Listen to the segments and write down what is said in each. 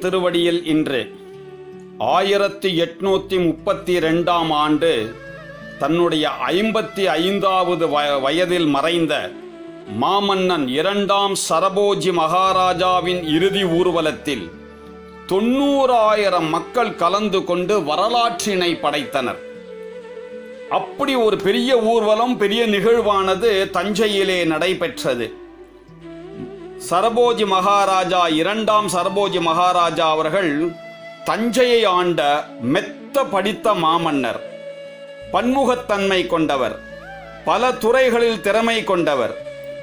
திருவடியில் இன்று ஆயிரத்தி எட்நூத்தி முப்பத்தி ரெண்டாம் ஆண்டு தன்னுடைய ஐம்பத்தி ஐந்தாவது வய- வயதில் மறைந்த மாமன்னன் இரண்டாம் சரபோஜி மகாராஜாவின் இறுதி ஊர்வலத்தில் தொண்ணூறாயிரம் மக்கள் கலந்து கொண்டு வரலாற்றினை படைத்தனர் அப்படி ஒரு பெரிய ஊர்வலம் பெரிய நிகழ்வானது தஞ்சையிலே நடைபெற்றது சரபோஜி மகாராஜா இரண்டாம் சரபோஜி மகாராஜா அவர்கள் தஞ்சையை ஆண்ட மெத்த படித்த மாமன்னர் பன்முகத்தன்மை கொண்டவர் பல துறைகளில் திறமை கொண்டவர்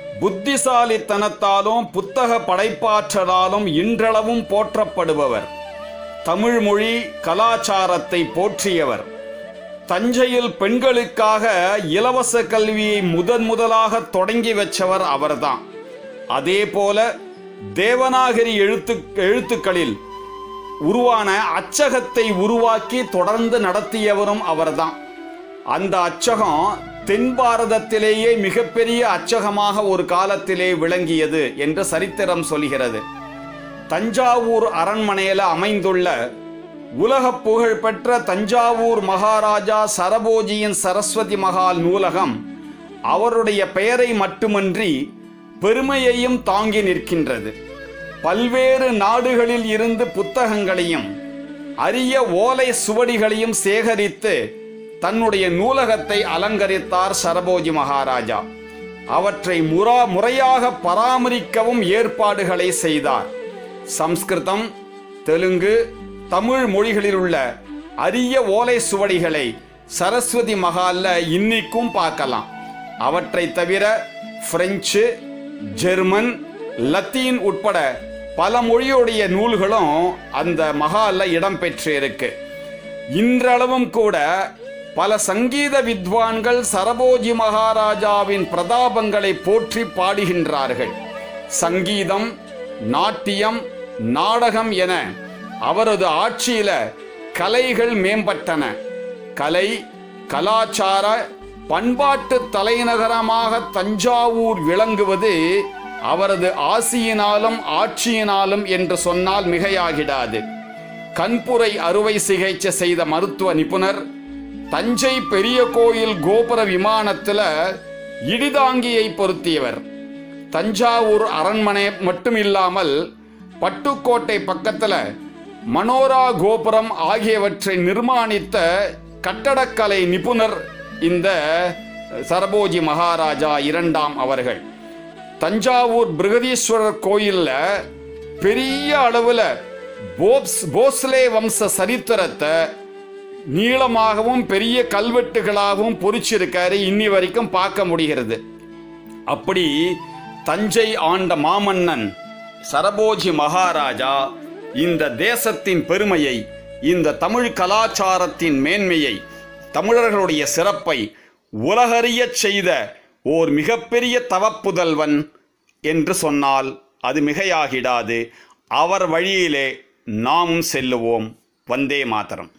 புத்திசாலித்தனத்தாலும் புத்தக படைப்பாற்றலாலும் இன்றளவும் போற்றப்படுபவர் தமிழ் மொழி கலாச்சாரத்தை போற்றியவர் தஞ்சையில் பெண்களுக்காக இலவச கல்வியை முதன் முதலாக தொடங்கி வச்சவர் அவர்தான் அதே போல தேவநாகரி எழுத்து எழுத்துக்களில் உருவான அச்சகத்தை உருவாக்கி தொடர்ந்து நடத்தியவரும் அவர்தான் அந்த அச்சகம் தென் பாரதத்திலேயே மிகப்பெரிய அச்சகமாக ஒரு காலத்திலே விளங்கியது என்று சரித்திரம் சொல்கிறது தஞ்சாவூர் அரண்மனையில் அமைந்துள்ள உலக புகழ்பெற்ற தஞ்சாவூர் மகாராஜா சரபோஜியின் சரஸ்வதி மகால் நூலகம் அவருடைய பெயரை மட்டுமன்றி பெருமையையும் தாங்கி நிற்கின்றது பல்வேறு நாடுகளில் இருந்து புத்தகங்களையும் அரிய ஓலை சுவடிகளையும் சேகரித்து தன்னுடைய நூலகத்தை அலங்கரித்தார் சரபோஜி மகாராஜா அவற்றை முறா முறையாக பராமரிக்கவும் ஏற்பாடுகளை செய்தார் சம்ஸ்கிருதம் தெலுங்கு தமிழ் மொழிகளில் உள்ள அரிய ஓலை சுவடிகளை சரஸ்வதி மகால்ல இன்னிக்கும் பார்க்கலாம் அவற்றை தவிர பிரெஞ்சு ஜெர்மன் லத்தீன் உட்பட பல மொழியுடைய நூல்களும் அந்த மகால்ல இடம்பெற்று இருக்கு இன்றளவும் கூட பல சங்கீத வித்வான்கள் சரபோஜி மகாராஜாவின் பிரதாபங்களை போற்றி பாடுகின்றார்கள் சங்கீதம் நாட்டியம் நாடகம் என அவரது ஆட்சியில கலைகள் மேம்பட்டன கலை கலாச்சார பண்பாட்டு தலைநகரமாக தஞ்சாவூர் விளங்குவது அவரது ஆசியினாலும் ஆட்சியினாலும் என்று சொன்னால் மிகையாகிடாது கண்புரை அறுவை சிகிச்சை செய்த மருத்துவ நிபுணர் தஞ்சை பெரிய கோயில் கோபுர விமானத்துல இடிதாங்கியை பொருத்தியவர் தஞ்சாவூர் அரண்மனை மட்டுமில்லாமல் பட்டுக்கோட்டை பக்கத்துல மனோரா கோபுரம் ஆகியவற்றை நிர்மாணித்த கட்டடக்கலை நிபுணர் இந்த சரபோஜி மகாராஜா இரண்டாம் அவர்கள் தஞ்சாவூர் பிருகதீஸ்வரர் கோயில்ல பெரிய அளவுல போப்ஸ் போஸ்லே வம்ச சரித்திரத்தை நீளமாகவும் பெரிய கல்வெட்டுகளாகவும் பொறிச்சிருக்காரு இன்னி வரைக்கும் பார்க்க முடிகிறது அப்படி தஞ்சை ஆண்ட மாமன்னன் சரபோஜி மகாராஜா இந்த தேசத்தின் பெருமையை இந்த தமிழ் கலாச்சாரத்தின் மேன்மையை தமிழர்களுடைய சிறப்பை உலகறியச் செய்த ஓர் மிகப்பெரிய தவப்புதல்வன் என்று சொன்னால் அது மிகையாகிடாது அவர் வழியிலே நாமும் செல்லுவோம் வந்தே மாதரம்